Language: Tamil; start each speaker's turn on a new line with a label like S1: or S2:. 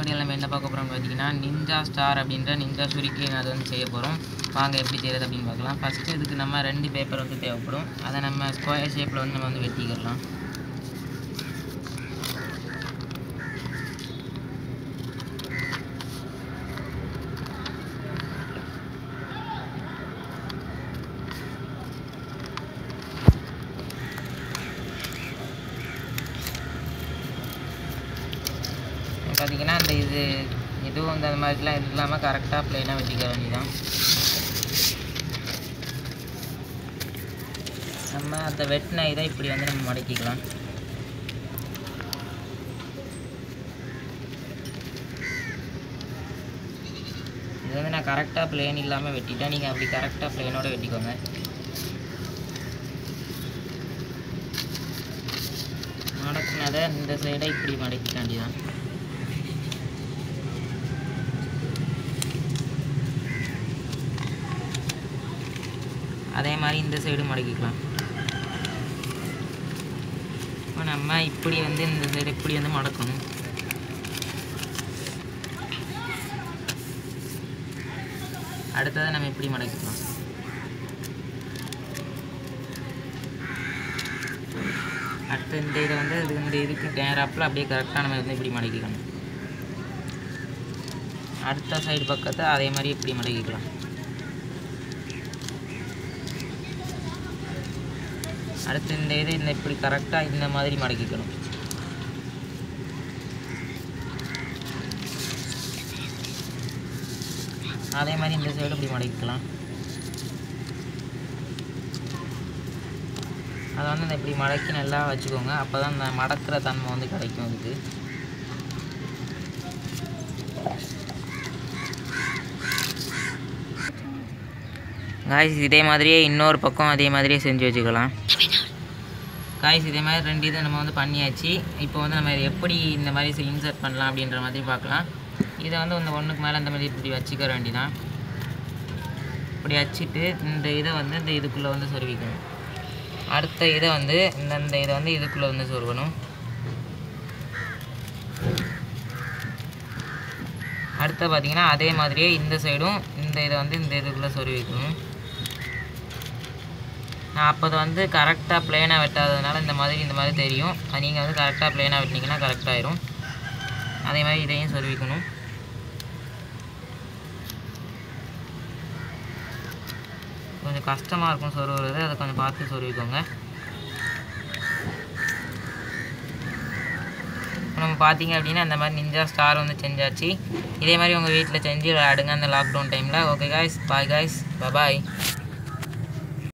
S1: வீடியோவில் நம்ம என்ன பார்க்க போகிறோம் பார்த்தீங்கன்னா நிஞ்சா ஸ்டார் அப்படின்ற நிஞ்சா சுருக்கி அது வந்து செய்ய போகிறோம் வாங்க எப்படி செய்கிறது அப்படின்னு பார்க்கலாம் ஃபஸ்ட்டு இதுக்கு நம்ம ரெண்டு பேப்பர் வந்து தேவைப்படும் அதை நம்ம ஸ்கொயர் ஷேப்பில் வந்து நம்ம வந்து வெட்டிக்கிடலாம் பார்த்தீங்கன்னா அந்த இது எதுவும் வந்து அந்த மாதிரிலாம் இல்லாமல் கரெக்டாக ப்ளைனாக வெட்டிக்க வேண்டியதான் நம்ம அந்த வெட்டின இதை இப்படி வந்து நம்ம மடக்கிக்கலாம் இது வந்து நான் கரெக்டாக ப்ளேன் இல்லாமல் வெட்டிட்டேன் நீங்கள் அப்படி கரெக்டாக ப்ளேனோட வெட்டிக்கோங்க மடக்குனதை இந்த சைடை இப்படி மடக்கிக்க வேண்டியதான் அதே மாதிரி இந்த சைடு மடக்கிக்கலாம் இப்போ நம்ம இப்படி வந்து இந்த சைடு இப்படி வந்து மடக்கணும் அடுத்ததை நம்ம இப்படி மடக்கிக்கலாம் அடுத்து இந்த இதை வந்து இது இந்த இதுக்கு நேராப்பில் அப்படியே கரெக்டாக நம்ம வந்து இப்படி மடக்கிக்கணும் அடுத்த சைடு பக்கத்தை அதே மாதிரி இப்படி மடக்கிக்கலாம் அடுத்து இந்த இது இந்த இப்படி கரெக்டாக இந்த மாதிரி மடக்கிக்கணும் அதே மாதிரி இந்த சைடு இப்படி மடக்கிக்கலாம் அதை வந்து இந்த இப்படி மடக்கி நல்லா வச்சுக்கோங்க அப்போ தான் இந்த மடக்கிற தன்மை வந்து கிடைக்கும் இதுக்கு காய்ஸ் இதே மாதிரியே இன்னொரு பக்கம் அதே மாதிரியே செஞ்சு வச்சுக்கலாம் காய்ஸ் இதே மாதிரி ரெண்டு இதை நம்ம வந்து பண்ணியாச்சு இப்போ வந்து நம்ம இதை எப்படி இந்த மாதிரி இன்சர்ட் பண்ணலாம் அப்படின்ற மாதிரி பார்க்கலாம் இதை வந்து இந்த ஒன்றுக்கு மேலே இந்த மாதிரி இப்படி வச்சுக்க வேண்டியதான் இப்படி வச்சுட்டு இந்த இதை வந்து இந்த இதுக்குள்ளே வந்து சொருவிக்கணும் அடுத்த இதை வந்து இந்த இந்த இதை வந்து இதுக்குள்ளே வந்து சொருகணும் அடுத்து பார்த்தீங்கன்னா அதே மாதிரியே இந்த சைடும் இந்த இதை வந்து இந்த இதுக்குள்ளே சொருவிக்கணும் நான் அப்போ அது வந்து கரெக்டாக ப்ளேனாக வெட்டாததுனால இந்த மாதிரி இந்த மாதிரி தெரியும் அது நீங்கள் வந்து கரெக்டாக ப்ளேனாக வெட்டினீங்கன்னா கரெக்டாகிடும் அதே மாதிரி இதையும் சொருவிக்கணும் கொஞ்சம் கஷ்டமாக இருக்கும் சொருவுறது அதை கொஞ்சம் பார்த்து சொருவிக்கோங்க நம்ம பார்த்தீங்க அப்படின்னா இந்த மாதிரி நிஞ்சா ஸ்டார் வந்து செஞ்சாச்சு இதே மாதிரி உங்கள் வீட்டில் செஞ்சு விளையாடுங்க அந்த லாக்டவுன் டைமில் ஓகே காய்ஸ் பாய் காய்ஸ் பாய்